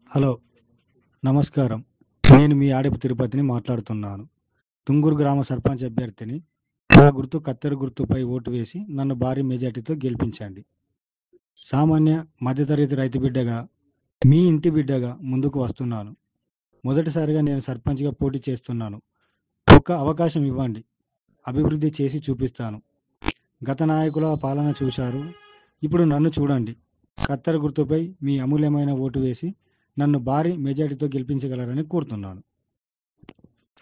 hello నమస్కారం నేను మీ ఆడిపు తిరుపతిని మాట్లాడుతున్నాను తుంగూరు గ్రామ సర్పంచ్ అభ్యర్థిని నా గుర్తు కత్తెర గుర్తుపై ఓటు వేసి నన్ను భారీ మెజార్టీతో గెలిపించండి సామాన్య మధ్యతరగతి రైతు బిడ్డగా మీ ఇంటి బిడ్డగా ముందుకు వస్తున్నాను మొదటిసారిగా నేను సర్పంచ్గా పోటీ చేస్తున్నాను ఒక్క అవకాశం ఇవ్వండి అభివృద్ధి చేసి చూపిస్తాను గత నాయకుల పాలన చూశారు ఇప్పుడు నన్ను చూడండి కత్తెర గుర్తుపై మీ అమూల్యమైన ఓటు వేసి నన్ను భారీ మెజార్టీతో గెలిపించగలరని కోరుతున్నాను